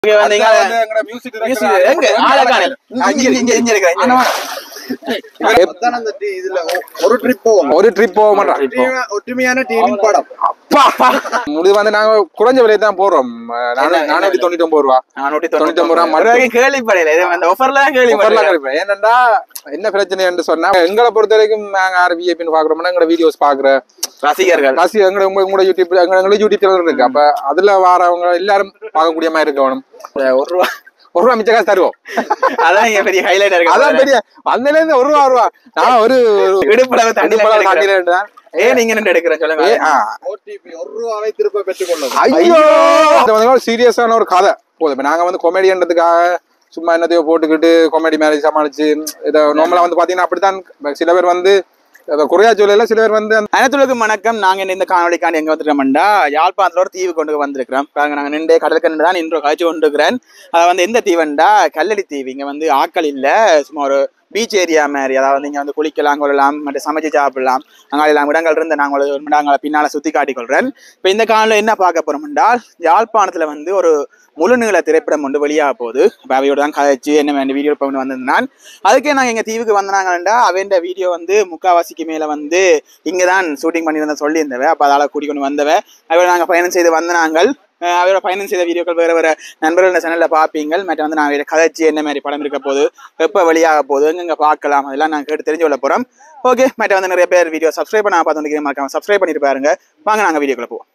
இங்க வந்தீங்க வந்து எங்கட music director Music எங்க? ஆளை காணல. இங்க, இங்க, இங்க, இங்க இருக்கிறேன், இங்க இருக்கிறேன். அதான் அந்த டி- இதுல ஒ- ஒரு ட்ரிப் போவோம் ஒரு ட்ரிப் போக மாட்டோம் ஒற்றுமையா- ஒற்றுமையான டீமின் படம் இது வந்து நாங்க குறைஞ்ச விலை தான் போடுறோம் நானூ- நானூத்தி தொண்ணூத்தி ஒன்பது ரூபா நானூத்தி தொண்ணூத்தி ஒன்பது ரூபா ஒரு வரைக்கும் கேள்விப்படையில இது அந்த offerல தான் offerலாம் கேள்விப்படையில கிடைப்பேன். ஏனென்றா என்ன பிரச்சனை என்று சொன்னா எங்களை பொறுத்த வரைக்கும் நாங்க ஆர் விஐபின்னு பாக்குறோம்னா எங்களோட வீடியோஸ் பாக்குற ரசிகர்கள் ராசி எங்க உங்க உங்களோட யூடியூப் எங்க எங்களோட யூடியூப் சேனல் இருக்கு அப்ப அதுல வரவங்க எல்லாரும் பார்க்கக்கூடிய மாதிரி இருக்கணும் ஒரு ரூபா ஒரு ரூபா மிச்ச காசு தருவோம் அதான் இங்க பெரிய ஹைலைட் இருக்கு அதான் பெரிய அதுல இருந்து ஒரு ரூபா ஒரு ரூபா நான் ஒரு இடுப்புல தண்ணி தண்ணி தண்ணியில இருந்தேன் ஏன் நீங்க நின்று எடுக்கிறேன் சொல்லுங்க ஏ, ஆ, ஓடிபி ஒரு ரூபாவை திரும்ப பெற்றுக் கொள்ளும் ஐயோ இது வந்து ஒரு சீரியஸான ஒரு கதை போதும் இப்ப நாங்க வந்து கொமெடின்றதுக்காக சும்மா என்னத்தையோ போட்டுக்கிட்டு காமெடி மேரேஜ் சமாளிச்சு இதை நார்மலா வந்து பாத்தீங்கன்னா அப்படித்தான் சில பேர் வந்து அதை குறையா சொல்லல சில பேர் வந்து அந்த அனைத்துலகம் வணக்கம் நாங்க இந்த காணொலிக்காண்டி எங்க வந்திருக்கோம்டா யாழ்ப்பாணத்துல ஒரு தீவு கொண்டு வந்திருக்கிறோம் பாருங்க நாங்க நின்று கடலுக்கு நின்று தான் இன்று காய்ச்சி கொண்டு இருக்கிறேன் அது வந்து எந்த தீவுண்டா கல்லடி தீவு இங்க வந்து ஆட்கள் இல்ல சும்மா ஒரு பீச் ஏரியா மாதிரி அதாவது இங்க வந்து குளிக்கலாம் கொள்ளலாம் மற்றும் சமைச்சு சாப்பிடலாம் அங்கே எல்லாம் இடங்கள் இருந்து நாங்கள் ஒரு ஒரு இடங்களை பின்னால சுத்தி காட்டிக் கொள்றேன் இப்போ இந்த காணொலியில் என்ன பார்க்க போறோம் என்றால் யாழ்ப்பாணத்துல வந்து ஒரு முழு நீள திரைப்படம் ஒன்று வெளியாக போகுது இப்போ அவையோட தான் கதைச்சு என்ன வேண்டிய வீடியோ பண்ணி வந்திருந்தான் அதுக்கே நாங்கள் எங்கள் தீவுக்கு வந்தாங்கண்டா அவன் வீடியோ வந்து முக்காவாசிக்கு மேலே வந்து இங்கே தான் ஷூட்டிங் பண்ணியிருந்த சொல்லியிருந்தவ அப்போ அதால் கூட்டி கொண்டு வந்தவ அவரை நாங்கள் பயணம் செய்து வந்த நாங்கள் அஹ் அவரோட பயணம் செய்த வீடியோக்கள் வேறு வேறு நண்பர்கள் இந்த சேனலில் பார்ப்பீங்க மற்றும் வந்து நான் கதைச்சு என்ன மாதிரி படம் இருக்க போகுது எப்போ வெளியாக போகுது எங்கெங்கே பார்க்கலாம் அதெல்லாம் நான் கேட்டு தெரிஞ்சு கொள்ள போகிறோம் ஓகே மற்ற வந்து நிறைய பேர் வீடியோ சப்ஸ்கிரைப் பண்ண பார்த்து வந்து மறக்காம சப்ஸ்கிரைப் பண்ணிட்டு பாருங்க வாங்க நாங்கள் வீடியோக்குள்ள போவோம்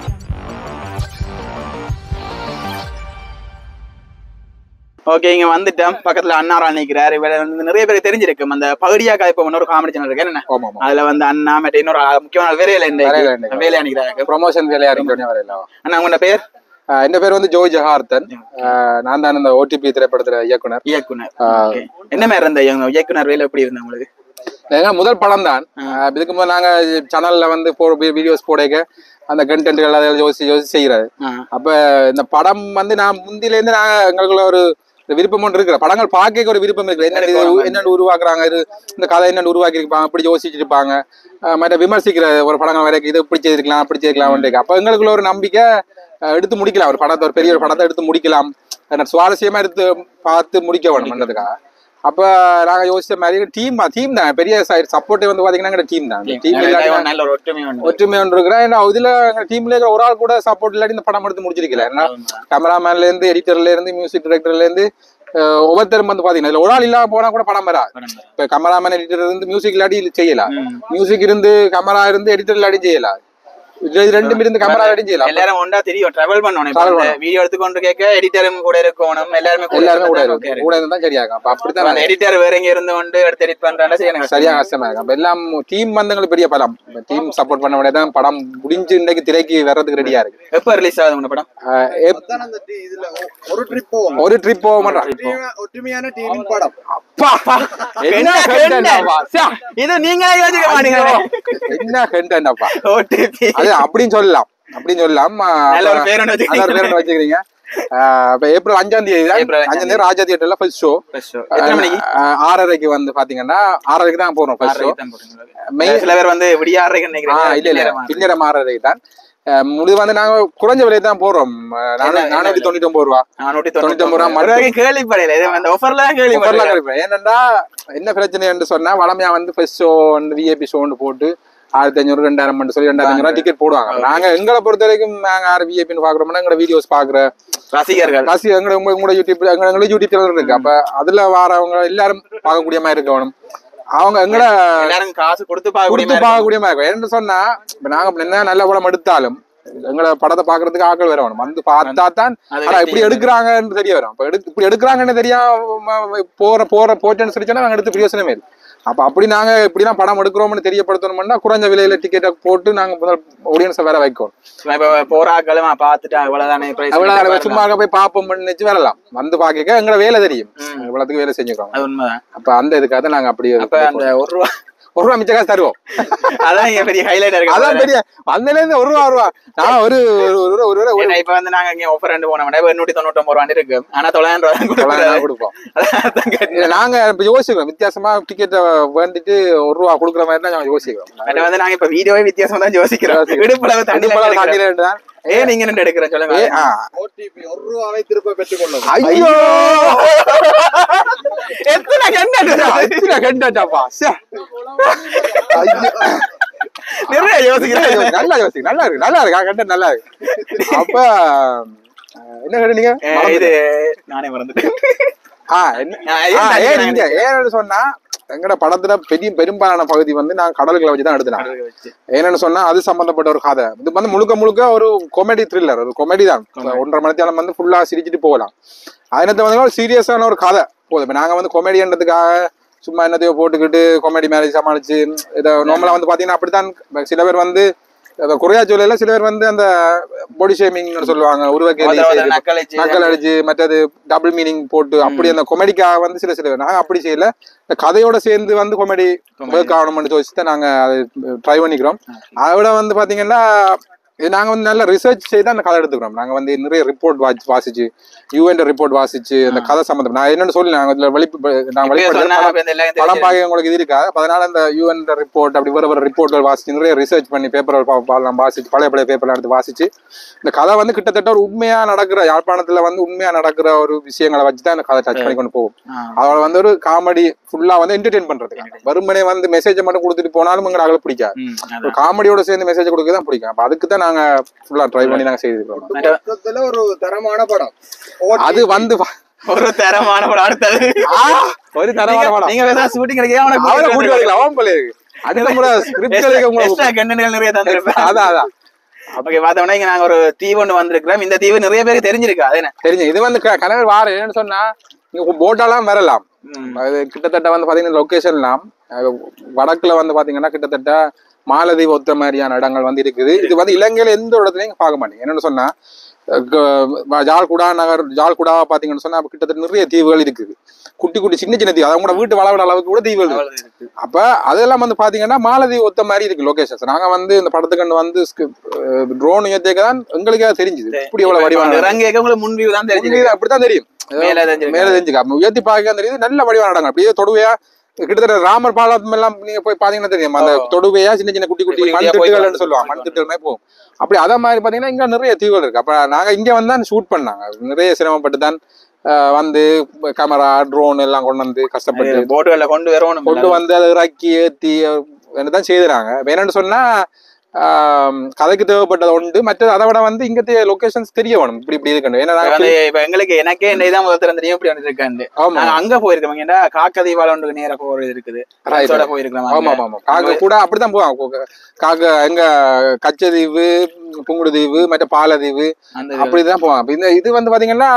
ஓகே இங்க வந்துட்டோம் பக்கத்துல அண்ணாரா நிக்கிறாரு இவர வந்து நிறைய பேருக்கு தெரிஞ்சிருக்கும் அந்த பகுடியா கதைப்ப ஒரு காமெடி சேனல் இருக்கு என்ன ஆமா ஆமா அதுல வந்து அண்ணா மற்ற இன்னொரு ஆள் முக்கியமான வேலையில வேலையில இந்த இல்லை. வேலையா நிக்கிறாரு ப்ரொமோஷன் வேலையா இருக்கணும் வரையில அண்ணா உங்களோட பேர் ஆஹ் என் பேர் வந்து ஜோய் ஜஹார்த்தன் ஆஹ் நான் தான் இந்த ஓடிபி திரைப்படத்துல இயக்குனர் இயக்குனர் Okay. என்ன மாதிரி இருந்த இயங்க- இயக்குனர் வேலை எப்படி இருந்த உங்களுக்கு எங்க முதல் படம் தான் ஆஹ் இதுக்கு முதல் நாங்க சேனல்ல வந்து போ வீடியோஸ் போடைக்க அந்த கண்டென்ட்கள் அதை யோசிச்சு யோசிச்சு செய்யறது ஆ. அப்ப இந்த படம் வந்து நான் முந்தில இருந்து நாங்க எங்களுக்குள்ள ஒரு விருப்பம் ஒன்று இருக்கிற படங்கள் பார்க்க ஒரு விருப்பம் இருக்கு என்ன இது என்னென்னு உருவாக்குறாங்க இது இந்த கதை என்னென்னு உருவாக்கி இருப்பாங்க அப்படி யோசிச்சுட்டு இருப்பாங்க ஆஹ் மற்ற விமர்சிக்கிற ஒரு படங்கள் வரைக்கும் இது இப்படி செய்திருக்கலாம் அப்படி செய்திருக்கலாம் அப்ப எங்களுக்குள்ள ஒரு நம்பிக்கை ஆஹ் எடுத்து முடிக்கலாம் ஒரு படத்தை ஒரு பெரிய ஒரு படத்தை எடுத்து முடிக்கலாம் அதை சுவாரஸ்யமா எடுத்து பார்த்து முடிக்க வேணும்ன்றதுக்காக அப்ப நாங்க யோசிச்ச மாதிரி டீம் டீம் தான் பெரிய சப்போர்ட்டே வந்து பாத்தீங்கன்னா டீம் தான் டீம் இல்லாட்டி நல்ல ஒரு ஒற்றுமை உண்டு. ஒற்றுமை ஒன்று இருக்கிறேன் ஏன்னா இதுல எங்க டீம்ல இருக்கிற ஒரு ஆள் கூட சப்போர்ட் இல்லாட்டி இந்த படம் எடுத்து முடிச்சிருக்கல ஏன்னா கேமராமேன்ல இருந்து எடிட்டர்ல இருந்து மியூசிக் டைரக்டர்ல இருந்து அஹ், ஒவ்வொருத்தரும் வந்து பாத்தீங்கன்னா இதுல ஒரு ஆள் இல்லாம போனா கூட படம் வராது படம் வராது. இப்ப கேமராமேன் எடிட்டர் இருந்து மியூசிக் இல்லாட்டி செய்யலாம் ம். மியூசிக் இருந்து கேமரா இருந்து எடிட்டர் இல்லாட்டி செய்யலாம் இது ரெண்டும் இருந்து கேமரா இல்லாட்டி செய்யலாம் எல்லாரும் ஒன்றா தெரியும் டிராவல் பண்ணணும் Travel வீடியோ எடுத்துக்கொண்டு கேட்க எடிட்டரும் கூட இருக்கணும் எல்லாருமே கூட எல்லாருமே கூட இருந்தா இருக்கும் okay கூட இருந்தா சரியா இருக்கும் அப்ப அப்படித்தான் அந்த எடிட்டர் வேற எங்க இருந்து கொண்டு எடுத்து எடிட் பண்றாங்க செய்யணும் சரியா கஷ்டமா இருக்கும் அப்ப எல்லாம் டீம் வந்து எங்களுக்கு பெரிய பலம் டீம் சப்போர்ட் பண்ண உடனே தான் படம் முடிஞ்சு இன்னைக்கு திரைக்கு வர்றதுக்கு ரெடியா இருக்கு எப்ப ரிலீஸ் ஆகுது உங்க படம் அஹ், எப்- அதான் அந்த டி- இதுல ஒ- ஒரு ட்ரிப் போவோம் ஒரு ட்ரிப் போக மாட்டான் ஒற்றுமையா- ஒற்றுமையான டீமின் படம் என்ன content அப்பா? சே, இது நீங்க யோசிக்க மாட்டீங்க என்ன content அப்பா? ஓடிபி அது அப்படின்னு சொல்லலாம் அப்படின்னு சொல்லலாம் ஆஹ் நல்ல ஒரு பேர் ஒண்ணு நல்ல ஒரு பேர் ஒண்ணு வச்சுக்கிறீங்க ஆஹ் இப்ப ஏப்ரல் அஞ்சாம் தேதி தான். ஏப்ரல் அஞ்சாம் அஞ்சாம் தேதி ராஜா தியேட்டர்ல ஃபர்ஸ்ட் ஷோ எத்தனை மணிக்கு ஆறரைக்கு வந்து பாத்தீங்கன்னா ஆறரைக்கு தான் போறோம் ஃபர்ஸ்ட் ஷோ ஆறரைக்கு தான் போடுறீங்களா? சில பேர் வந்து விடியாடுறீங்கன்னு ஆஹ் இல்ல இல்ல நினைக்கிறேன் பின்னரம் ஆறரைக்கு தான் ஆஹ் இது வந்து நாங்க குறைஞ்ச விலை தான் போடுறோம் ஆஹ் நானூ- என்ன- நானூத்தி தொண்ணூத்தி ஒன்பது ரூபா நானூத்தி தொண்ணூத்தி தொண்ணூத்தி ஒன்பது ரூபா ஒன்பது மட்டும். ரூபாய்க்கு கேள்விப்படையில இது அந்த ஆஃபர்ல offerலாம் கேள்விப்படல கிடைப்பேன் ஏனென்றா என்ன பிரச்சனை என்று சொன்னா வளமையா வந்து ஃபர்ஸ்ட் ஷோ வந்து விஐபி ஷோன்னு போட்டு ஆயிரத்தி ஐநூறு ரெண்டாயிரம் மட்டும் சொல்லி ரெண்டாயிரத்தி ஐநூறு டிக்கெட் போடுவாங்க நாங்க எங்களை பொறுத்த வரைக்கும் நாங்க யார் விஐபின்னு பாக்குறோம்னா எங்களோட வீடியோஸ் பாக்குற ரசிகர்கள் ராசி எங்க உங்க உங்களோட யூடியூப் எங்க எங்களோட யூடியூப் சேனல் இருக்கு அப்ப அதுல வரவங்க எல்லாரும் பார்க்கக்கூடிய மாதிரி இருக்கணும் அவங்க எங்கட எல்லாரும் காசு கொடுத்து பார்க்கக்கூடிய கொடுத்து மாதிரி பார்க்கக்கூடிய மாதிரி இருக்கும் ஏன்னு சொன்னா இப்ப நாங்க என்ன நல்ல படம் எடுத்தாலும் எங்களை படத்தை பாக்குறதுக்கு ஆட்கள் வரணும் வந்து பார்த்தா தான் அது ஆனா இப்படி எடுக்கிறாங்கன்னு தெரிய வரும் இப்ப எடுத்து இப்படி எடுக்கிறாங்கன்னு தெரியாம போற போற போட்டேன்னு சொல்லிச்சோன்னா நாங்க எடுத்து பிரயோசனமே இல்லை அப்ப அப்படி நாங்க இப்படிலாம் படம் எடுக்கிறோம்னு தெரியப்படுத்தணும்னா குறைஞ்ச விலையில டிக்கெட்டை போட்டு நாங்க முதல் ஆடியன்ஸை வேற வைக்கணும் இப்ப போராக்களும் பார்த்துட்டு அவ்வளவுதானே price அவ்வளவு பண்ணி சும்மா அங்க போய் பாப்போம் நினைச்சு வரலாம் வந்து பாக்க எங்களை வேலை தெரியும் ம். இவ்வளவுக்கு வேலை செஞ்சுக்கிறோம் அது உண்மைதான் அப்ப அந்த இதுக்காக தான் நாங்க அப்படி அப்ப அந்த ஒரு ரூபா ஒரு ரூபா மிச்ச காசு தருவோம் அதான் இங்க பெரிய ஹைலைட் அதான் இருக்கு பெரிய அதுல இருந்து ஒரு ரூபா ஒரு ரூபா நான் ஒரு ஒரு ஒரு ரூபா ஒரு ரூபா ஒரு ஏன்னா இப்ப வந்து நாங்க இங்க ஆஃபர் ரெண்டு போனோம் இப்ப எண்ணூத்தி தொண்ணூத்தி ஒன்பது ரூபாய் இருக்கு ஆனா தொள்ளாயிரம் ரூபாய் தான் தொள்ளாயிரம் கொடுக்குறாரு. ரூபா கொடுப்போம் அதான் கேட்டேன். இல்ல, நாங்க இப்ப யோசிக்கிறோம் வித்தியாசமா டிக்கெட்டை வேண்டிட்டு ஒரு ரூபா கொடுக்குற மாதிரி தான் நாங்க யோசிக்கிறோம் அது வந்து நாங்க இப்ப வீடியோவே வித்தியாசமா தான் யோசிக்கிறோம் யோசிக்கிறோம். இடுப்பளவு தண்ணி கண்டிப்பா காட்டில தான் ஏன் நீங்க ரெண்டு எடுக்கிறேன் சொல்லுங்க ஏ, ஆ. ஓடிபி ஒரு ரூபாவை திருப்ப பெற்றுக் கொள்ளவும் ஐயோ எத்தனை கண்டென்ட் ஐயோ, கண்டாட்டாப்பா. சே. நிறைய யோசிக்கிறேன் நல்லா யோசி நல்லா இருக்கு நல்லா இருக்கு கண்டென்ட் நல்லா இருக்கு அப்ப அஹ், என்ன கேட்டீங்க ஏ, இது நானே மறந்துட்டேன் ஆ, என்ன ஆ, ஆ, ஏன் தண்ணி ஏன் வேணாம் இங்க ஏன்னு சொன்னா எங்கட படத்துல பெரிய பெரும்பாலான பகுதி வந்து நான் கடல்களை வச்சு தான் எடுத்தேன் வச்சு. என்னன்னு சொன்னா அது சம்பந்தப்பட்ட ஒரு கதை இது வந்து முழுக்க முழுக்க ஒரு காமெடி த்ரில்லர் ஒரு காமெடி தான் ஒன்றரை மணி நேரம் வந்து ஃபுல்லா சிரிச்சிட்டு போகலாம் அதனத்தை வந்து ஒரு சீரியஸான ஒரு கதை போதும் இப்ப நாங்க வந்து கொமெடின்றதுக்காக சும்மா என்னத்தையோ போட்டுக்கிட்டு காமெடி மேரேஜ் சமாளிச்சு இதை நார்மலா வந்து பாத்தீங்கன்னா அப்படித்தான் இப்ப சில பேர் வந்து அத குறையா சொல்லல சில பேர் வந்து அந்த பாடி ஷேமிங்னு சொல்லுவாங்க உருவக்கேலி ஒருத்தர் ஒருத்தர் செய்றது. நக்கலச்சு. நக்கல் அடிச்சு மற்றது டபுள் மீனிங் போட்டு அப்படி அந்த கொமெடிக்காக வந்து சில சில பேர் நாங்க அப்படி செய்யல இந்த கதையோட சேர்ந்து வந்து கொமெடி ஒர்க் ஆகணும்னு யோசிச்சு தான் நாங்க அதை ட்ரை பண்ணிக்கிறோம் அதை விட வந்து பாத்தீங்கன்னா இது நாங்க வந்து நல்ல ரிசர்ச் செய்து அந்த கதை எடுத்துக்கிறோம் நாங்க வந்து நிறைய ரிப்போர்ட் வாசி வாசிச்சு யூஎன் ரிப்போர்ட் வாசிச்சு அந்த கதை சம்பந்தம் நான் என்னன்னு சொல்லி நாங்க இதுல வெளி நான் இப்பயே சொன்னா வெளிப்படுத்த அப்ப இந்த எல்லாம் படம் தெரிஞ்சிடும். பார்க்க உங்களுக்கு இது இருக்கா அதனால அந்த யூஎன் ரிப்போர்ட் அப்படி வேற வேற ரிப்போர்ட்கள் வாசிச்சு நிறைய ரிசர்ச் பண்ணி பேப்பர் பாலாம் வாசிச்சு பழைய பழைய பேப்பர்லாம் எடுத்து வாசிச்சு இந்த கதை வந்து கிட்டத்தட்ட ஒரு உண்மையா நடக்கிற யாழ்ப்பாணத்துல வந்து உண்மையா நடக்கிற ஒரு விஷயங்களை வச்சு தான் இந்த கதை டச் பண்ணி கொண்டு போகும் ஆ. அதோட வந்து ஒரு காமெடி ஃபுல்லா வந்து என்டர்டெயின் பண்றதுக்கு வெறுமனே வந்து மெசேஜ் மட்டும் கொடுத்துட்டு போனாலும் எங்களை அகல பிடிக்காது ம், ஒரு அதான். காமெடியோட சேர்ந்து மெசேஜ் கொடுக்க தான் பிடிக்கும் அப்ப அதுக்கு தான் நாங்க ஃபுல்லா ட்ரை பண்ணி நாங்க செய்திருக்கோம் மொத்தத்துல ஒரு தரமான படம் அது வந்து வா- ஒரு தரமான படம் அடுத்தது ஆ, ஒரு தரமான நீங்க- படம் நீங்க வேற ஷூட்டிங் கிடைக்க அவனை கூட்டி வரலாம் அவன் போல இருக்கு அடுத்த முறை ஸ்கிரிப்ட் எழுத உங்களுக்கு எக்ஸ்ட்ரா கண்டென்ட்கள் நிறைய தந்திருப்பேன் அதான் அதான் ஓகே பார்த்தோம்னா இங்க நாங்க ஒரு தீவு ஒண்ணு வந்திருக்கிறோம் இந்த தீவு நிறைய பேருக்கு தெரிஞ்சிருக்கு அது என்ன தெரிஞ்சு இது வந்து க- கணவர் வார என்னன்னு சொன்னா இங்க போட்டாலாம் வரலாம் அது கிட்டத்தட்ட வந்து பாத்தீங்கன்னா லொகேஷன்லாம் வடக்குல வந்து பாத்தீங்கன்னா கிட்டத்தட்ட மாலதீவு ஒத்த மாதிரியான இடங்கள் வந்து இருக்குது இது வந்து இலங்கையில எந்த இடத்துலயும் பார்க்க மாட்டீங்க என்னன்னு சொன்னா அஹ் க- ஜாழ்குடா நகர் ஜாழ்குடாவை பாத்தீங்கன்னா சொன்னா அப்ப கிட்டத்தட்ட நிறைய தீவுகள் இருக்குது குட்டி குட்டி சின்ன சின்ன தீவு அவங்க கூட வீட்டு வளவிட அளவுக்கு கூட தீவுகள் இருக்கு. அப்ப அதெல்லாம் வந்து பாத்தீங்கன்னா மாலதீவு ஒத்த மாதிரி இருக்கு லொகேஷன்ஸ் நாங்க வந்து இந்த படத்துக்கு வந்து ட்ரோன் ஏத்தேக்க தான் எங்களுக்கே தெரிஞ்சுது இப்படி எவ்வளவு வடிவான இறங்க உங்களுக்கு முன்வியூ தான் தெரிஞ்சிருக்கு உங்களுக்கு அப்படித்தான் தெரியும் மேல தெரிஞ்சிருக்கு மேல தெரிஞ்சுக்க அப்ப உயர்த்தி பார்க்க தெரியுது நல்ல வடிவான இடங்கள் அப்படியே தொடுவையா கிட்டத்தட்ட ராமர் பாலம் எல்லாம் நீங்க போய் பாத்தீங்கன்னா தெரியும் அந்த தொடுவையா சின்ன சின்ன குட்டி குட்டி குட்டி மண் குட்டியா போய் திட்டுகள்னு சொல்லுவாங்க மண் திட்டுகள் போகும் அப்படி அத மாதிரி பாத்தீங்கன்னா இங்க நிறைய தீவுகள் இருக்கு அப்ப நாங்க இங்க வந்து தான் ஷூட் பண்ணாங்க நிறைய சிரமப்பட்டு தான் அஹ், வந்து கேமரா ட்ரோன் எல்லாம் கொண்டு வந்து கஷ்டப்பட்டு போட்டுகள்ல கொண்டு வரணும் கொண்டு வந்து அதை இறக்கி ஏத்தி என்னதான் செய்துறாங்க இப்ப என்னன்னு சொன்னா ஆஹ், கதைக்கு தேவைப்பட்டது உண்டு மற்றது அதை விட வந்து இங்க லொகேஷன்ஸ் தெரிய வேணும் இப்படி இப்படி இருக்கணும் ஏன்னா இப்ப நாங்க வந்து இப்ப எங்களுக்கு எனக்கே இந்த இதான் முதல் தெரியும் இப்படி ஒன்று இருக்காண்டு ஆமா நாங்க அங்க போயிருக்கோம் ஏன்னா காக்கதீபால ஒன்று நேர போறது இருக்குது Right. ஃப்ரெண்ட்ஸோட போயிருக்கிறோம் ஆமா அங்க. ஆமா ஆமா காக்க கூட அப்படிதான் போவாங்க காக்க எங்க கச்சதீவு புங்குடுதீவு மற்ற பாலதீவு அந்த அப்படிதான் போவாங்க அப்ப இந்த இது வந்து பாத்தீங்கன்னா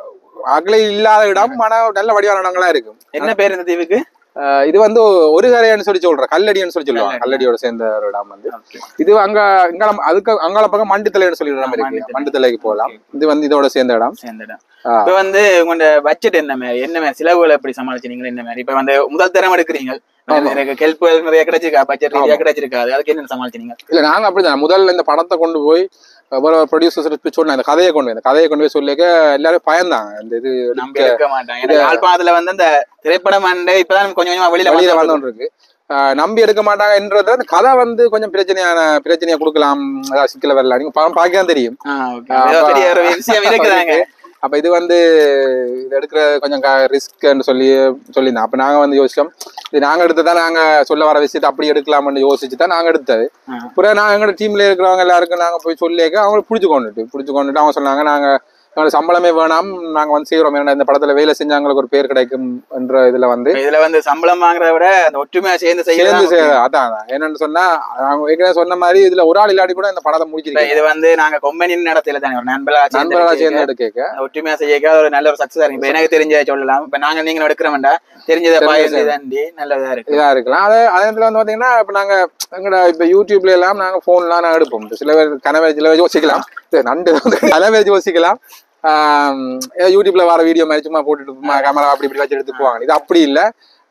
அகலை இல்லாத இடம் ஆனா நல்ல வடிவான இடங்களா இருக்கும் என்ன பேர் இந்த தீவுக்கு ஆஹ் இது வந்து ஒரு கரையான்னு சொல்லி சொல்றேன் கல்லடின்னு சொல்லி சொல்லுவாங்க கல்லடியோட சேர்ந்த ஒரு இடம் வந்து இது அங்க இங்காலம் அதுக்கு அங்கால பக்கம் மண்டுத்தலைன்னு சொல்லி ஒரு இடம் இருக்கு மண்டுத்தலை. மண்டுத்தலைக்கு போகலாம் இது வந்து இதோட சேர்ந்த இடம் சேர்ந்துடும் ஆ. இப்ப வந்து உங்களோட பட்ஜெட் என்ன மாதிரி என்ன மாதிரி செலவுகளை எப்படி சமாளிச்சீங்க என்ன மாதிரி இப்ப வந்து முதல் தரம் எடுக்கிறீங்க ஆமா. எனக்கு கெல்ப் நிறைய கிடைச்சிருக்கா பட்ஜெட் நிறைய கிடைச்சிருக்காது அதுக்கு என்ன சமாளிச்சீங்க இல்ல நாங்க அப்படிதான் முதல்ல இந்த படத்தை கொண்டு போய் ஒரு ப்ரொடியூசர்ஸ் சொன்னேன் இந்த கதையை கொண்டு போய் இந்த கதையை கொண்டு போய் சொல்லிக்க எல்லாரும் பயந்தாங்க இந்த இது நம்பி எடுக்க மாட்டாங்க ஏன்னா யாழ்ப்பாணத்துல வந்து அந்த திரைப்படம் வந்து இப்பதான் கொஞ்சம் கொஞ்சமா வெளியில வெளியில வந்து வந்தோன்னு இருக்கு ஆஹ் நம்பி எடுக்க மாட்டாங்கன்றது அந்த கதை வந்து கொஞ்சம் பிரச்சனையான பிரச்சனையை கொடுக்கலாம் அதாவது சிக்கல வரலாம் நீங்க படம் பார்க்க தான் தெரியும் ஏதோ பெரிய ஒரு விஷயம் இருக்குதாங்க அப்ப இது வந்து இது எடுக்கிற கொஞ்சம் ரிஸ்க்னு சொல்லி சொல்லியிருந்தேன் அப்ப நாங்க வந்து யோசிச்சோம் இது நாங்க எடுத்ததா நாங்க சொல்ல வர விஷயத்தை அப்படி எடுக்கலாம்னு யோசிச்சு தான் நாங்க எடுத்தது ஆ. அப்புறம் நாங்க எங்களோட டீம்ல இருக்கிறவங்க எல்லாருக்கும் நாங்க போய் சொல்லியிருக்க அவங்களுக்கு பிடிச்சு கொண்டுட்டு பிடிச்சு கொண்டுட்டு அவங்க சொன்னாங்க நாங்க எங்களுக்கு சம்பளமே வேணாம் நாங்க வந்து செய்யறோம் ஏன்னா இந்த படத்துல வேலை செஞ்சவங்களுக்கு ஒரு பேர் கிடைக்கும் என்ற இதுல வந்து இதுல வந்து சம்பளம் வாங்குறத விட அந்த ஒற்றுமையா சேர்ந்து சேர்ந்து செய்யறது செய்ய- அதான் அதான். என்னன்னு சொன்னா அவங்க ஏற்கனவே சொன்ன மாதிரி இதுல ஒரு ஆள் இல்லாட்டி கூட இந்த படத்தை முடிச்சிருக்கேன் இது வந்து நாங்க கொம்பனின் நடத்தில தானே ஒரு நண்பர்களா நண்பர்களா சேர்ந்து சேர்ந்து எடுக்க அந்த ஒற்றுமையா செய்யக்க ஒரு நல்ல ஒரு சக்சஸ் இருக்கு இப்ப எனக்கு தெரிஞ்ச சொல்லலாம் இப்ப நாங்க நீங்க எடுக்கிறோம்டா தெரிஞ்சதை தெரிஞ்சதை பாயிருந்து தாண்டி நல்லதா இருக்கு இதா இருக்கலாம் அதே அதே நேரத்துல வந்து பாத்தீங்கன்னா இப்ப நாங்க எங்கட இப்ப யூடியூப்ல எல்லாம் நாங்க போன்லாம் நான் எடுப்போம் சில பேர் கனவே சில பேர் யோசிக்கலாம் இது நண்டு வந்து கனவே யோசிக்கலாம் ஆஹ் ஏதோ யூடியூப்ல வர வீடியோ மாதிரி சும்மா போட்டுட்டு கேமரா அப்படி இப்படி வச்சு எடுத்து போவாங்க இது அப்படி இல்ல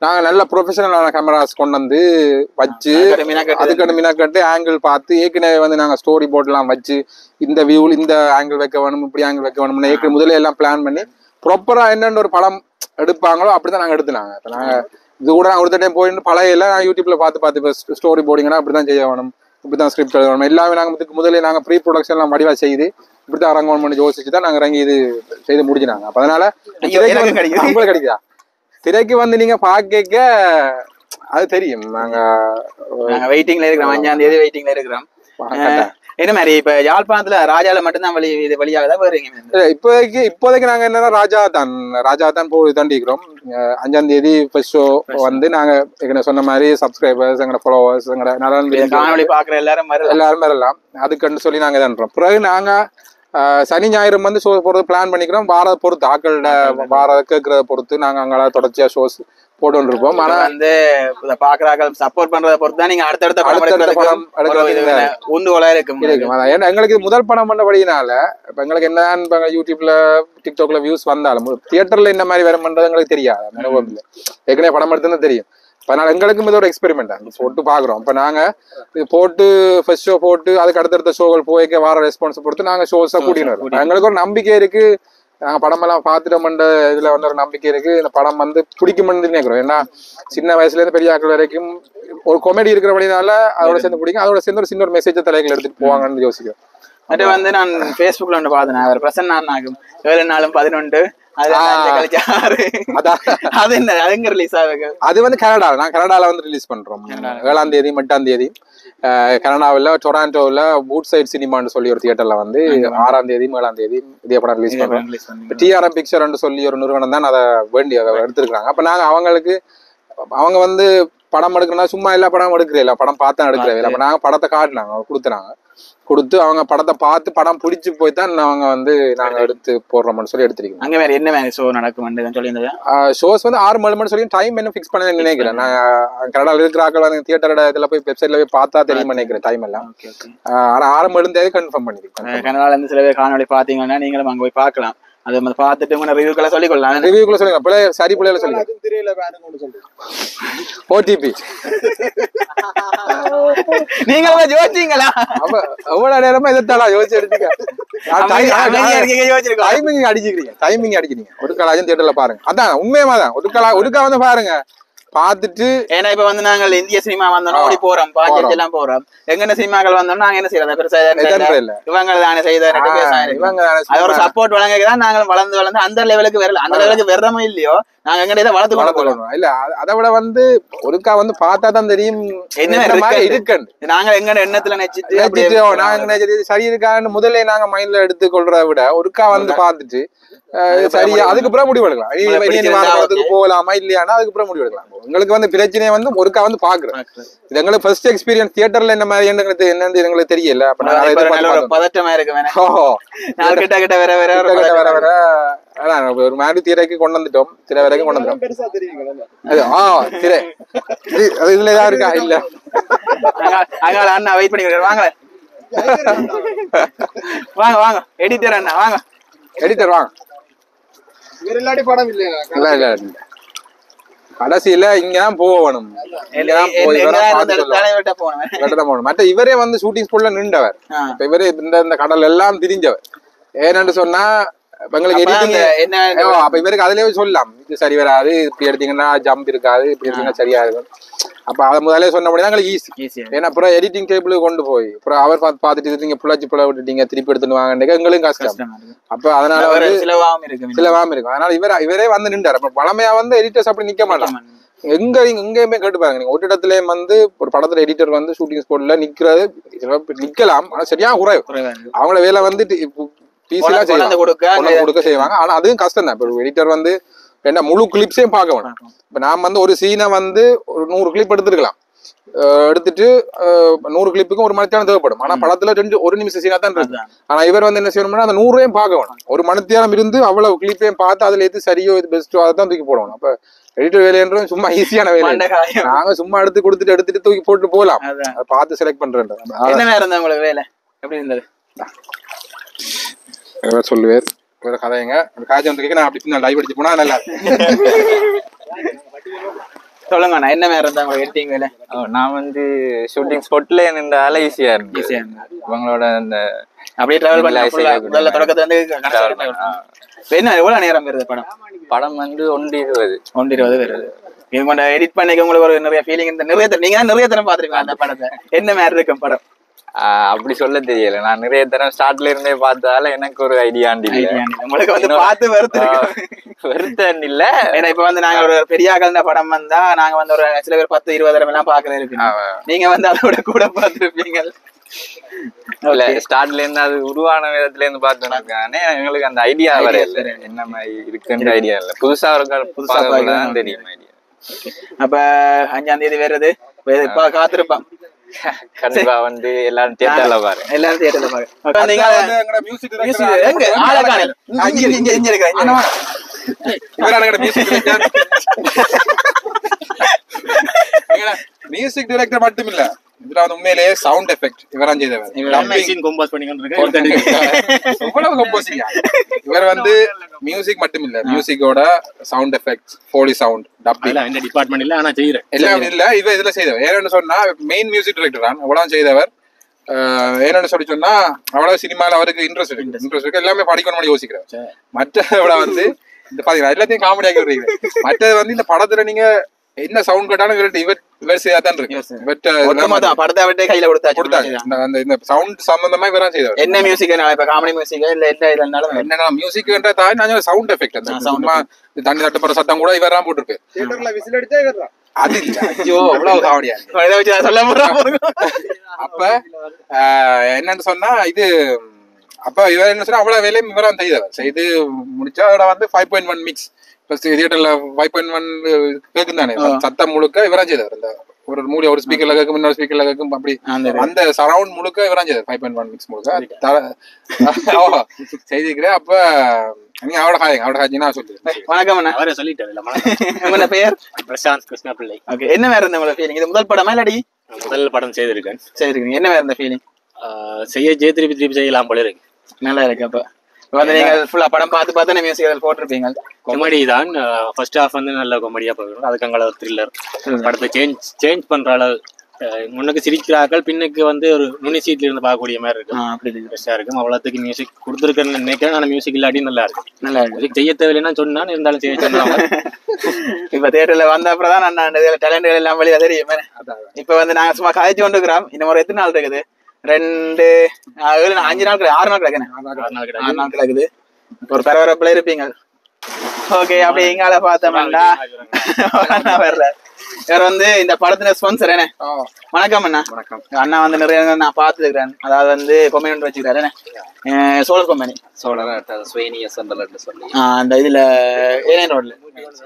நாங்க நல்ல ப்ரொஃபஷனலான கேமராஸ் கொண்டு வந்து வச்சு கடுமையா கட்டுது. அதுக்கு மினாக்கட்டு ஆங்கிள் பார்த்து ஏற்கனவே வந்து நாங்க ஸ்டோரி போர்ட்லாம் வச்சு இந்த வியூவில் இந்த ஆங்கிள் வைக்க வேணும் இப்படி ஆங்கிள் வைக்க வேணும்னு ஏற்கனவே முதல்ல எல்லாம் பிளான் பண்ணி ப்ராப்பரா என்னென்ன ஒரு படம் எடுப்பாங்களோ அப்படிதான் நாங்க எடுத்துனாங்க இப்ப நாங்க இது கூட நான் ஒரு டைம் போயிட்டு பழைய எல்லாம் நான் யூடியூப்ல பார்த்து பார்த்து இப்போ ஸ்டோரி போர்டிங்கன்னா அப்படிதான் செய்ய வேணும் இப்படிதான் ஸ்கிரிப்ட் எழுதணும் எல்லாமே நாங்க இதுக்கு முதல்ல நாங்க ப்ரீ ப்ரொடக்ஷன் எல்லாம் வடிவா செய்து இப்படிதான் இறங்கணும் பண்ணி யோசிச்சு தான் நாங்க இறங்கி இது செய்து முடிச்சினாங்க அப்ப அதனால ஐயோ, திரைக்கு எனக்கு வந்து- கிடைக்குது. உங்களுக்கு கிடைக்குதா திரைக்கு வந்து நீங்க பாக்க அது தெரியும் நாங்க நாங்க வெயிட்டிங்ல இருக்கிறோம் அஞ்சாம் தேதி வெயிட்டிங்ல இருக்கிறோம் கரெக்டா. என்ன மாதிரி இப்ப யாழ்ப்பாணத்துல ராஜால மட்டும்தான் வழி இது வழியாக வேற எங்க இல்ல, இப்போதைக்கு இப்போதைக்கு நாங்க என்னன்னா ராஜா தான் ராஜா தான் போய் தாண்டிக்கிறோம் அஹ் அஞ்சாம் தேதி ஃபர்ஸ்ட் ஷோ வந்து நாங்க ஏற்கனவே சொன்ன மாதிரி சப்ஸ்கிரைபர்ஸ் எங்களோட ஃபாலோவர்ஸ் எங்களோட நலன் இந்த விரும்பிகள் காணொளி பாக்குற எல்லாரும் வரலாம். எல்லாரும் வரலாம் அதுக்குன்னு சொல்லி நாங்க இதன்றோம் பிறகு நாங்க அஹ், சனி ஞாயிறு வந்து ஷோ போறது பிளான் பண்ணிக்கிறோம் வாரத்தை பொறுத்து ஆக்களோட வார கேட்கறத பொறுத்து நாங்க அங்கே தொடர்ச்சியா ஷோஸ் போட்டு இருப்போம் ஆனா இப்ப வந்து இத பாக்குறாக்கள் சப்போர்ட் பண்றத பொறுத்து தான் நீங்க அடுத்தடுத்த படம் அடுத்தடுத்த எடுக்கிறதுக்கு படம் எடுக்கிறதுக்கு ஒரு இது உந்துகோலா இருக்கும் இருக்கும் அதான் ஏன்னா எங்களுக்கு இது முதல் படம் பண்ணபடினால இப்ப எங்களுக்கு என்னன்னு இப்ப யூடியூப்ல டிக்டாக்ல வியூஸ் வந்தாலும் தியேட்டர்ல என்ன மாதிரி வரும்ன்றது எங்களுக்கு தெரியாது அந்த அனுபவம் இல்லை ஏற்கனவே படம் எடுத்துன்னு தெரியும் இப்ப அதனால எங்களுக்கும் இது ஒரு எக்ஸ்பெரிமெண்ட் தான் போட்டு பாக்குறோம் இப்ப நாங்க இது போட்டு ஃபர்ஸ்ட் ஷோ போட்டு அதுக்கு அடுத்தடுத்த ஷோகள் போய்க்க வர ரெஸ்பான்ஸ் பொறுத்து நாங்க ஷோஸா கூட்டின்னு வரோம் எங்களுக்கு ஒரு நம்பிக்கை இருக்கு நாங்க படமெல்லாம் பார்த்துட்டோம்ன்ற இதுல வந்து ஒரு நம்பிக்கை இருக்கு இந்த படம் வந்து பிடிக்கும்னு நினைக்கிறோம் ஏன்னா சின்ன வயசுல இருந்து பெரிய ஆட்கள் வரைக்கும் ஒரு காமெடி இருக்கிறபடினால அதோட சேர்ந்து பிடிக்கும் அதோட சேர்ந்து ஒரு சின்ன ஒரு மெசேஜ் தலைகள் எடுத்துட்டு போவாங்கன்னு யோசிக்கிறோம் அது வந்து நான் Facebookல ஒன்று பார்த்தேன் அவர் பிரசன்னா அண்ணாக்கும் ஏழு நாளும் பதினொன்று அது ஆ. அஞ்சு கழிச்சு ஆறு அதான் அது என்ன அது எங்க ரிலீஸ் ஆகுது அது வந்து கனடா நான் கனடால வந்து ரிலீஸ் பண்றோம் ஏழாம் தேதி எட்டாம் தேதி அஹ், கனடாவில் டொராண்டோவில் பூட் சைட் சினிமான்னு சொல்லி ஒரு தியேட்டர்ல வந்து ஆறாம் தேதி ஏழாம் தேதி இதே படம் ரிலீஸ் பண்றோம் ரிலீஸ் பண்ணி டிஆர்எம் பிக்சர்னு சொல்லி ஒரு நிறுவனம் தான் அதை வேண்டி அதை எடுத்திருக்காங்க அப்ப நாங்க அவங்களுக்கு அவங்க வந்து படம் எடுக்கணும்னா சும்மா எல்லா படம் எடுக்கிறீங்களா படம் பார்த்தா எடுக்கிறீங்களா அப்ப நாங்க படத்தை காட்டினாங்க அவங்க கொடுத்துனாங்க கொடுத்து அவங்க படத்தை பார்த்து படம் பிடிச்சி போய் தான் அவங்க வந்து நாங்க எடுத்து போடுறோம்னு சொல்லி எடுத்திருக்கோம் அங்க வேற என்ன மாதிரி ஷோ நடக்கும் சொல்லியிருந்தது ஷோஸ் வந்து ஆறு மணி மணி சொல்லி டைம் என்ன ஃபிக்ஸ் பண்ண நினைக்கிறேன் நான் கனடாவில் இருக்கிற ஆக்கள் வந்து தியேட்டரோட இதுல போய் வெப்சைட்ல போய் பார்த்தா தெரியும் நினைக்கிறேன் டைம் எல்லாம் ஓகே ஓகே ஆஹ் ஆனா ஆறு மணி தேதி கன்ஃபார்ம் பண்ணிருக்கேன் கனடால இருந்து சில பேர் காணொளி பாத்தீங்கன்னா நீங்களும் அங்க போய் பார்க்கலாம் அது வந்து பார்த்துட்டு உங்க ரிவ்யூக்களை சொல்லிக் கொள்ளலாம் ரிவ்யூக்குள்ள சொல்லுங்க பிள்ளை சரி பிள்ளைல சொல்லுங்க அதுவும் திரையில வேணும்னு சொல்றேன் ஓடிபி நீங்களும் யோசிச்சீங்களா அப்ப எவ்வளவு நேரமா இதைத்தாடா யோசிச்சு எடுத்துக்க அமைதியா- அமைதியா இருக்கீங்க, யோசிச்சிருக்கோம். டைமிங் அடிச்சுக்கிறீங்க டைமிங் அடிக்கிறீங்க ஒரு கலாஜன் தியேட்டர்ல பாருங்க அதான் உண்மையமா தான் ஒரு கலா ஒருக்கா வந்து பாருங்க பார்த்துட்டு ஏன்னா இப்ப வந்து நாங்கள் இந்திய சினிமா வந்தோம் ஆ. ஓடி போறோம் போறோம். பாஞ்சு எல்லாம் போறோம் எங்கன சினிமாக்கள் வந்தோம் நாங்க என்ன செய்யறது பெருசா எதுவும் எதன்ற இல்ல. இல்ல இவங்க தானே செய்த ஆஹ் இவங்க அது ஒரு சப்போர்ட் வழங்கதான் நாங்கள் வளர்ந்து வளர்ந்து அந்த லெவலுக்கு வரல அந்த லெவலுக்கு வர்றமோ இல்லையோ நாங்க எங்க இதை வளர்த்து கொண்டு போறோம் வளர்த்துக்கணும். இல்ல அ- அதை விட வந்து ஒருக்கா வந்து பார்த்தா தான் தெரியும் என்ன என்ன மாதிரி இருக்குன்னு. இருக்குன்னு நாங்க எங்க எண்ணத்துல நெச்சிட்டு அப்படியே நினைச்சிட்டு, ஓ, நாங்க நினைச்சது இது சரி இருக்கான்னு முதல்ல நாங்க மைண்ட்ல எடுத்து கொள்றத விட ஒருக்கா வந்து பார்த்துட்டு அஹ், இது அதுக்கப்புறம் சரியா அதுக்கப்புறம் முடிவு எடுக்கலாம் இனி- உங்களுக்கு இனி பிடிச்சிருந்தா வார படத்துக்கு போகலாமா இல்லையானா அதுக்கப்புறம் முடிவு எடுக்கலாம் உங்களுக்கு வந்து பிரச்சனையை வந்து ஒருக்கா வந்து பாக்குறேன் இது எங்களுக்கு ஃபர்ஸ்ட் எக்ஸ்பீரியன்ஸ் தியேட்டர்ல என்ன மாதிரி எங்களுக்கு என்னன்னு எங்களுக்கு தெரியல அப்ப நாங்க அதை இப்ப எதிர்பார்த்து நல்ல ஒரு பார்த்தோம். பதட்டமா இருக்கு வேணா ஓஹோ. நாள் கிட்ட கிட்ட வர வர ஒரு கிட்ட கிட்ட வர பதட்டம். வர அதான் ஒரு மாதிரி திரைக்கு கொண்டு வந்துட்டோம் திரை வரைக்கும் கொண்டு வந்துட்டோம் பெருசா தெரியுங்களா அது ஆ திரை இது அது இதுல ஏதாவது இருக்கா இல்ல அங்க- அங்க அண்ணா வெயிட் பண்ணி வாங்க வாங்க வாங்க எடிட்டர் அண்ணா வாங்க எடிட்டர் வாங்க இவர் இல்லாட்டி படம் இல்லையா இல்ல இல்ல இல்ல கடைசியில இங்கதான் போகணும் இங்கதான் போய் இவரை பார்த்து சொல்லணும். தலைவர்கிட்ட போனேன் இவர்கிட்ட போகணும் மற்ற இவரே வந்து ஷூட்டிங் ஸ்பாட்ல நின்றவர் ஆ. இப்ப இவரே இந்த இந்த கடல் எல்லாம் திரிஞ்சவர் ஏன்னு சொன்னா இப்ப எங்களுக்கு அப்ப எடிட்டிங் அந்த என்ன அப்ப இவருக்கு அதுலயே சொல்லலாம் இது சரி வராது இப்படி எடுத்தீங்கன்னா ஜம்ப் இருக்காது இப்படி எடுத்தீங்கன்னா சரியா இருக்கும் அப்ப அதை முதல்ல சொன்ன முடியாது எங்களுக்கு ஈஸி ஈஸியா ஏன்னா அப்புறம் எடிட்டிங் டேபிளுக்கு கொண்டு போய் அப்புறம் அவர் பார்த்து பார்த்துட்டு இது நீங்க புள்ளாச்சி புள்ள விட்டுட்டீங்க திருப்பி எடுத்துன்னு வாங்க எங்களுக்கும் கஷ்டம் கஷ்டமா இருக்கு அப்ப அதனால ஒரு வந்து சிலவாவும் இருக்கு சில வாம் இருக்கும் அதனால இவர் இவரே வந்து நின்றார் அப்ப பழமையா வந்து எடிட்டர்ஸ் அப்படி நிக்க மாட்டாங்க எங்க நீங்க எங்கேயுமே கேட்டு பாருங்க நீங்க ஒரு இடத்துலயும் வந்து ஒரு படத்துல எடிட்டர் வந்து ஷூட்டிங் ஸ்பாட்ல நிக்கிறது சில நிக்கலாம் ஆனா சரியா குறைவு குறைவா இருக்கு அவங்கள வேலை வந்து பீஸ்லாம் கொண்டாந்து செய்வாங்க கொடுக்க அங்க கொண்டாந்து கொடுக்க செய்வாங்க ஆனா அதுவும் கஷ்டம் தான் இப்போ ஒரு எடிட்டர் வந்து என்ன முழு கிளிப்ஸையும் பார்க்க வேணும் இப்ப நான் வந்து ஒரு சீனை வந்து ஒரு நூறு கிளிப் எடுத்துருக்கலாம் அஹ் எடுத்துட்டு அஹ் நூறு கிளிப்புக்கும் ஒரு மணித்தியாலம் தேவைப்படும் ஆனா படத்துல ரெண்டு ஒரு நிமிஷம் சீனா தான் இருக்கு அதான். ஆனா இவர் வந்து என்ன செய்யணும்னா அந்த நூறையும் பார்க்க வேணும் ஒரு மணித்தியாலம் இருந்து அவ்வளவு கிளிப்பையும் பார்த்து அதுல எது சரியோ இது பெஸ்ட்டோ அதை தான் தூக்கி போடணும் அப்ப எடிட்டர் வேலைன்றது சும்மா ஈஸியான வேலை மண்டை காயம். நாங்க சும்மா எடுத்து கொடுத்துட்டு எடுத்துட்டு தூக்கி போட்டு போகலாம் அதான். அதை பார்த்து செலக்ட் பண்றேன் என்ன நேரம் இருந்தது உங்களுக்கு வேலை எப்படி இருந்தது இவர் சொல்லுவார் ஒரு கதைங்க ஒரு காய்ச்சல் வந்து கேட்க நான் அப்படி நான் லைவ் அடிச்சு போனா நல்லா இருக்கும். சொல்லுங்க அண்ணா என்ன வேற இருந்தா உங்களுக்கு எடிட்டிங் வேலை ஓ, நான் வந்து ஷூட்டிங் ஸ்பாட்ல நின்றால ஈஸியா இருந்து ஈஸியா இருந்தது. இவங்களோட அந்த அப்படியே டிராவல் பண்ணி Relax full ஆ செய்யக்கூடிய முதல்ல தொடக்கத்துல இருந்து கடைசி travel வரைக்கும் பண்ண- travel பண்ணி. என்ன எவ்வளவு நேரம் வருது படம் படம் வந்து ஒன்று இருபது ஒன்று இருபது வருது இவங்க கொண்ட எடிட் பண்ணிக்க உங்களுக்கு ஒரு நிறைய ஃபீலிங் இந்த நிறைய தரம் நீங்க தான் நிறைய தரம் பாத்துருக்கீங்க அந்த படத்தை என்ன மாதிரி இருக்கும் படம் ஆஹ் அப்படி சொல்ல தெரியல நான் நிறைய தரம் ஸ்டார்ட்ல இருந்தே பார்த்ததால எனக்கு ஒரு ஐடியாண்டி இல்ல Idea இல்ல. உங்களுக்கு வந்து பார்த்து வருத்து வருத்தம் இல்ல ஏன்னா இப்ப வந்து நாங்க ஒரு பெரிய கலந்த படம் வந்தா நாங்க வந்து ஒரு சில பேர் பத்து இருபது தடவை எல்லாம் பாக்குறது இருக்கு நீங்க வந்து அதோட கூட பார்த்துருப்பீங்க இல்ல ஸ்டார்ட்ல இருந்து அது உருவான விதத்துல இருந்து பார்த்தோம்னாக்கானே எங்களுக்கு அந்த ஐடியா வர இல்ல என்ன மாதிரி இருக்குன்ற ஐடியா இல்ல புதுசா ஒரு புதுசா தான் தெரியும் ஐடியா அப்ப அஞ்சாம் தேதி வருது இப்ப காத்திருப்பான் கண்டிப்பா வந்து எல்லாரும் தியேட்டர்ல பாருங்க எல்லாரும் தியேட்டர்ல பாருங்க அப்ப நீங்க வந்து எங்கட music director music எங்க ஆளை காணல இங்க இங்க இங்க இருக்கிறேன் இங்க. இவரான எங்கட music director. எங்கட music director மட்டும் இல்ல இதுல வந்து உண்மையிலேயே சவுண்ட் எஃபெக்ட் இவரான் செய்தவர் சீன் கம்போஸ் பண்ணி கொண்டிருக்கேன் எவ்வளவு composing ஆ? இவர் வந்து மியூசிக் மட்டும் இல்ல மியூசிக்கோட sound effects Foley sound dubbing இல்ல இந்த டிபார்ட்மெண்ட் இல்ல ஆனா செய்யறேன் எல்லாம் இல்ல இவ இதுல செய்தவர் ஏன்னு சொன்னா மெயின் மியூசிக் டைரக்டர் தான் அவ்வளவு செய்தவர் ஆஹ் ஏன்னு சொல்லி சொன்னா அவ்வளவு சினிமால அவருக்கு இன்ட்ரெஸ்ட் இருக்கு இன்ட்ரெஸ்ட் இருக்கு எல்லாமே படிக்கணும்னு யோசிக்கிறார் மற்றவிட வந்து இந்த பாத்தீங்கன்னா எல்லாத்தையும் காமெடி ஆக்கி விடுறீங்க மற்றது வந்து இந்த படத்துல நீங்க என்ன சவுண்ட் கேட்டாலும் இவர்கிட்ட இவர் இவர் செய்யா தான் இருக்கு Yes, sir. இவர்கிட்ட மொத்தமா படத்தை விட்டு கையில கொடுத்தாச்சு கொடுத்தாங்க இந்த- அந்த இந்த சவுண்ட் சம்பந்தமா இவரான் செய்தவர் என்ன மியூசிக் இப்ப காமெடி மியூசிக் இல்ல என்ன இல்லைனாலும் என்னன்னா மியூசிக்ன்ற தாய் நான் சவுண்ட் எஃபெக்ட் அந்த ஆ, sound சும்மா இந்த தண்ணி தட்டுப்படுற சத்தம் கூட இவரான் போட்டிருப்பேன் தியேட்டர்ல விசில் அடிச்சா இவர்தான் அது இல்ல ஐயோ அவ்வளவு காமெடியா இருக்கு இதை வச்சு நான் சொல்ல போறேன் அப்ப ஆஹ், என்னன்னு சொன்னா இது அப்ப இவர் என்ன சொன்னா அவ்வளவு வேலையும் இவரான் செய்தவர் செய்து முடிச்சா அதோட வந்து five point one mix first தியேட்டர்ல ஃபைவ் பாயிண்ட் ஒன் கேக்கும் தானே சத்தம் முழுக்க இவரான் செய்தவர் இந்த ஒரு மூடி ஒரு ஸ்பீக்கர்ல கேக்கும் இன்னொரு ஸ்பீக்கர்ல கேக்கும் அப்படி அந்த அந்த சரவுண்ட் முழுக்க இவரான் செய்தவர் ஃபைவ் பாயிண்ட் ஒன் மிக்ஸ் முழுக்க த- ஓ, செய்திருக்கிறேன் அப்ப நீங்க அவட ஹாய் அவட ஹாய் நான் சொல்லு வணக்கம் அண்ணா அவரே சொல்லிட்டாரு இல்ல உங்களோட பெயர் பிரசாந்த் கிருஷ்ணா பிள்ளை ஓகே என்ன வேற இருந்த உங்களோட ஃபீலிங் இது முதல் படமா இல்லாடி முதல் படம் செய்திருக்கேன் சரி என்ன வேற இருந்த ஃபீலிங் ஆஹ் செய்ய ஜெய திருப்பி திருப்பி செய்யலாம் போல இருக்கு நல்லா இருக்கு அப்ப இப்ப வந்து நீங்க ஃபுல்லா படம் பார்த்து பார்த்து மியூசிக் அதில் போட்டிருப்பீங்க காமெடி தான் ஃபர்ஸ்ட் ஹாஃப் வந்து நல்ல காமெடியா போயிடும் அதுக்கு அங்கே ஒரு த்ரில்லர் படத்தை சேஞ்ச் சேஞ்ச் பண்ற அளவு ஆஹ் முன்னுக்கு சிரிக்கிறார்கள் பின்னுக்கு வந்து ஒரு நுனி சீட்ல இருந்து பார்க்கக்கூடிய மாதிரி ஆ, இருக்கும் அப்படி இருக்கு. ஃப்ரெஷ்ஷாக இருக்கும் அவ்வளோத்துக்கு மியூசிக் கொடுத்துருக்கேன்னு நினைக்கிறேன் ஆனால் மியூசிக் இல்லாட்டி நல்லா இருக்கும் நல்லா இருக்கு மியூசிக் செய்ய தேவையில்லைன்னா சொன்னா இருந்தாலும் செய்ய சொன்னாங்க இப்ப தியேட்டர்ல வந்த அப்புறம் தான் நான் டேலண்ட்கள் எல்லாம் வெளியே தெரியும் இப்ப வந்து நாங்க சும்மா கதைச்சு கொண்டு இருக்கிறோம் இன்னும் ஒரு எத்தனை நாள் இருக்குது ரெண்டு ஆ, ஏழு நாள், அஞ்சு நாள் கிடையாது ஆறு நாள் கிடக்குண்ணே ஆறு நாள் ஆறு நாள் கிடக்குது ஒரு பரபரப்புல இருப்பீங்க ஓகே அப்படி எங்கால பார்த்தோம்னா வர்ற வேற வந்து இந்த படத்துல ஸ்பான்சர் என்ன வணக்கம் அண்ணா வணக்கம் அண்ணா வந்து நிறைய நான் பார்த்துருக்கிறேன் அதாவது வந்து கொம்பனி ஒன்று வச்சுக்கிறாரு என்ன சோழர் கொம்பனி சோழர் ஸ்வேனிய சென்றல் சொல்லி அந்த இதுல ஏனைய ரோட்ல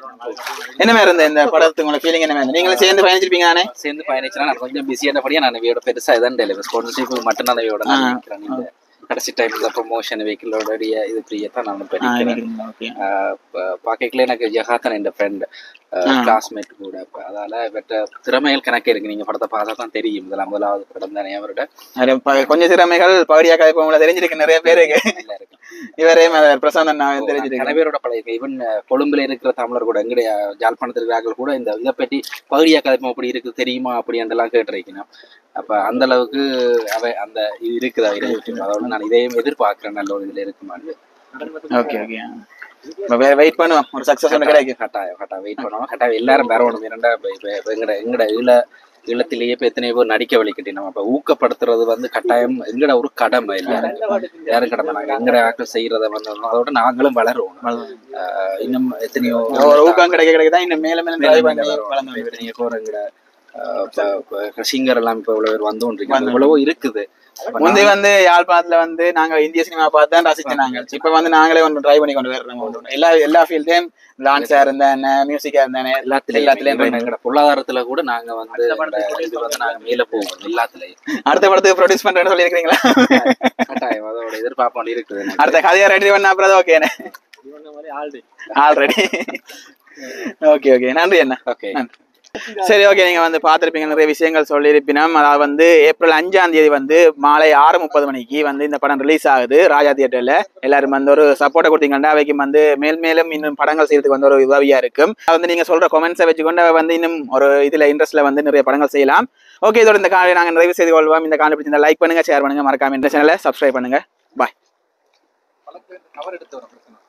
என்ன மாதிரி இருந்த இந்த படத்துக்கு உங்களை ஃபீலிங் என்ன மாதிரி நீங்களும் சேர்ந்து பயணிச்சிருப்பீங்க தானே சேர்ந்து பயணிச்சுனா நான் கொஞ்சம் பிஸியானபடியா நான் இவையோட பெருசா இதான் டெலிவரி ஸ்பான்சர்ஷிப் மட்டும் நான் இவையோட நான் நினைக்கிறேன் இந்த கடைசி டைம்ல ப்ரொமோஷன் வெஹிக்கிளோட இது ஃப்ரீயா தான் நான் பண்ணிக்கிறேன் ஓகே பாக்கல எனக்கு ஜஹாத்தன் என்ற ஃப்ரெண்ட் கிளாஸ்மேட் கூட அப்ப அதால இவற்ற திறமைகள் கணக்கு இருக்கு நீங்க படத்தை பார்த்தா தான் தெரியும் இதெல்லாம் முதலாவது படம் தானே அவரோட நிறைய ப- கொஞ்சம் திறமைகள் பகுதியாக இப்போ உங்களை தெரிஞ்சிருக்கு நிறைய பேருக்கு நல்லா இருக்கு இவரே ம- பிரசாந்த் அண்ணா தெரிஞ்சிருக்கு நிறைய பேரோட படம் ஈவன் கொழும்புல இருக்கிற தமிழர் கூட எங்களுடைய ஜாழ்ப்பாணத்தில் இருக்கிறார்கள் கூட இந்த இதை பற்றி பகுதியா கதைப்பம் அப்படி இருக்கு தெரியுமா அப்படின்றலாம் கேட்டிருக்கணும் அப்ப அந்த அளவுக்கு அவ அந்த இது இருக்குதா இருக்கு அதோட நான் இதையும் எதிர்பார்க்கிறேன் நல்ல ஒரு இதுல இருக்குமான்னு ஓகே ஓகே வேற வெயிட் பண்ணுவோம் ஒரு சக்சஸ் ஒன்று கிடைக்கும் கட்டாயம் கட்டாயம் வெயிட் பண்ணுவோம் கட்டாயம் எல்லாரும் வரணும் இரண்டா இப்ப இப்ப இப்ப எங்கட எங்கட ஈழ ஈழத்திலேயே இப்ப எத்தனை பேர் நடிக்க வழிக்கிட்டு நம்ம இப்ப ஊக்கப்படுத்துறது வந்து கட்டாயம் எங்கட ஒரு கடமை எல்லாரும் எல்லாரும் கடமை நாங்க எங்கட ஆக்கள் செய்யறத வந்து அதோட நாங்களும் வளருவோம் ஆஹ் இன்னும் எத்தனையோ ஒரு ஊக்கம் கிடைக்க கிடைக்க தான் இன்னும் மேல மேல ட்ரை பண்ணி வளர்ந்து வருது. எத்தனையோ பேர் எங்கட சிங்கர் எல்லாம் இப்ப இவ்வளவு பேர் வந்து கொண்டிருக்காங்க இவ்வளவோ இருக்குது அப்ப முந்தி வந்து யாழ்ப்பாணத்துல வந்து நாங்க இந்திய சினிமா பார்த்து தான் ரசிச்சோம் நாங்க இப்ப வந்து நாங்களே ஒன்று ட்ரை பண்ணி கொண்டு வர்றோம் ஒன்று ஒன்று. எல்லா எல்லா ஃபீல்டையும் டான்ஸா இருந்தா என்ன மியூசிக்கா இருந்தா என்ன எல்லாத்துலயும் எல்லாத்துலயும் even எங்கட பொருளாதாரத்துல கூட நாங்க வந்து எங்கட இது வந்து நாங்க மேல போவோம் எல்லாத்துலயும் அடுத்த படத்துக்கு ப்ரொடியூஸ் பண்றேன்னு சொல்லியிருக்கீங்களா கட்டாயம் அதோட எதிர்பார்ப்பு இருக்குது எனக்கு. அடுத்த கதையை ரெடி பண்ண அப்புறம் ஓகேண்ணே ஆல்ரெடி ஓகே ஓகே நன்றி அண்ணா ஓகே நன்றி சரி ஓகே நீங்க வந்து பார்த்திருப்பீங்க நிறைய விஷயங்கள் சொல்லியிருப்பினோம் அதாவது வந்து ஏப்ரல் அஞ்சாம் தேதி வந்து மாலை ஆறு முப்பது மணிக்கு வந்து இந்த படம் ரிலீஸ் ஆகுது ராஜா தியேட்டர்ல எல்லாரும் வந்து ஒரு சப்போர்ட்டை கொடுத்தீங்கன்னா அவைக்கு வந்து மேல் மேலும் இன்னும் படங்கள் செய்யறதுக்கு வந்து ஒரு உதவியா இருக்கும் அது வந்து நீங்க சொல்ற கொமெண்ட்ஸை வச்சுக்கொண்டு அவ வந்து இன்னும் ஒரு இதுல இன்ட்ரெஸ்ட்ல வந்து நிறைய படங்கள் செய்யலாம் ஓகே இதோட இந்த காணொலி நாங்க நிறைவு செய்து கொள்வோம் இந்த காணொலி பிடிச்சிருந்தா லைக் பண்ணுங்க ஷேர் பண்ணுங்க மறக்காம இந்த சேனலை சப்ஸ்கிரைப் பண்ணுங்க கவர் எடுத்து வர பிரச்சனை